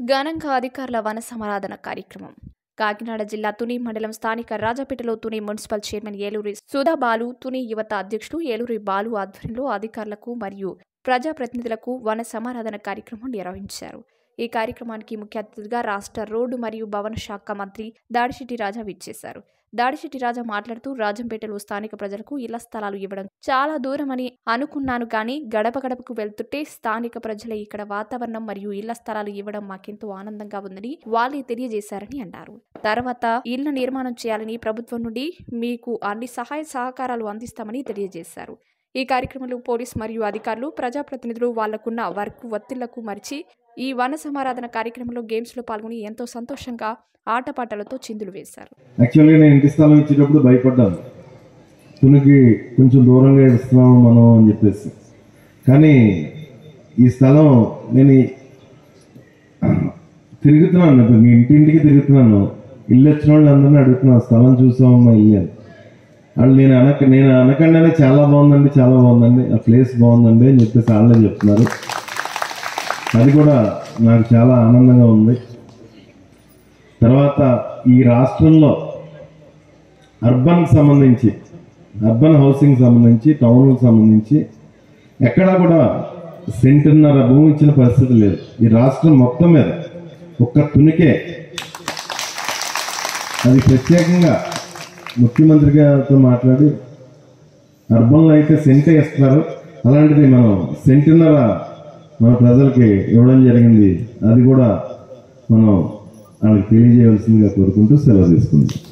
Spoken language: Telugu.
ఘనంగా అధికారుల వన సమారాధన కార్యక్రమం కాకినాడ జిల్లా తుని మండలం స్థానిక రాజపేటలో తుని మున్సిపల్ చైర్మన్ ఏలూరి సుధా బాలు తుని యువత అధ్యక్షుడు ఏలూరి బాలు ఆధ్వర్యంలో అధికారులకు మరియు ప్రజాప్రతినిధులకు వన సమారాధన కార్యక్రమం నిర్వహించారు ఈ కార్యక్రమానికి ముఖ్య అతిథిగా రాష్ట్ర రోడ్డు మరియు భవన శాఖ మంత్రి దాడిశెట్టి రాజా విచ్చేశారు దాడిశెట్టి రాజా మాట్లాడుతూ రాజంపేటలో స్థానిక ప్రజలకు ఇళ్ల స్థలాలు ఇవ్వడం చాలా దూరమని అనుకున్నాను కానీ గడప గడపకు వెళ్తుంటే స్థానిక ప్రజలే ఇక్కడ వాతావరణం మరియు ఇళ్ల స్థలాలు ఇవ్వడం మాకెంతో ఆనందంగా ఉందని వాళ్ళే తెలియజేశారని అన్నారు తర్వాత ఇళ్ల నిర్మాణం చేయాలని ప్రభుత్వం నుండి మీకు అన్ని సహాయ సహకారాలు అందిస్తామని తెలియజేశారు ఈ కార్యక్రమంలో పోలీస్ మరియు అధికారులు ప్రజాప్రతినిధులు వాళ్లకున్న వర్క్ ఒత్తిళ్లకు మరిచి ఈ వన సమారాధన కార్యక్రమంలో గేమ్స్లో పాల్గొని ఎంతో సంతోషంగా ఆటపాటలతో చిందులు వేశారు యాక్చువల్గా నేను ఇంటి స్థలం ఇచ్చేటప్పుడు భయపడ్డాను తునికి కొంచెం దూరంగా ఇస్తున్నాము మనం అని చెప్పేసి కానీ ఈ స్థలం నేను ఈ- తిరుగుతున్నాను ఇప్పుడు మీ ఇంటింటికి తిరుగుతున్నాను ఇల్లు వచ్చిన వాళ్ళు అందరినీ అడుగుతున్నాను స్థలం చూసామమ్మా ఇల్లు అని వాళ్ళు నేను అనక నేను అనకుండానే చాలా బాగుందండి చాలా బాగుందండి ఆ ప్లేస్ బాగుందండి అని చెప్పేసి వాళ్ళే చెప్తున్నారు అది కూడా నాకు చాలా ఆనందంగా ఉంది తర్వాత ఈ రాష్ట్రంలో అర్బన్కి సంబంధించి అర్బన్ హౌసింగ్ సంబంధించి టౌన్కి సంబంధించి ఎక్కడా కూడా సెంటున్నర భూమి ఇచ్చిన పరిస్థితి లేదు ఈ రాష్ట్రం మొత్తం మీద ఒక్క తునికే అది ప్రత్యేకంగా ముఖ్యమంత్రి గారితో మాట్లాడి అర్బన్లో అయితే సెంటే ఇస్తున్నారు అలాంటిది మనం సెంటున్నర మన ప్రజలకి ఇవ్వడం జరిగింది అది కూడా మనం వాళ్ళకి తెలియజేయవలసిందిగా కోరుకుంటూ సెలవు తీసుకుందాం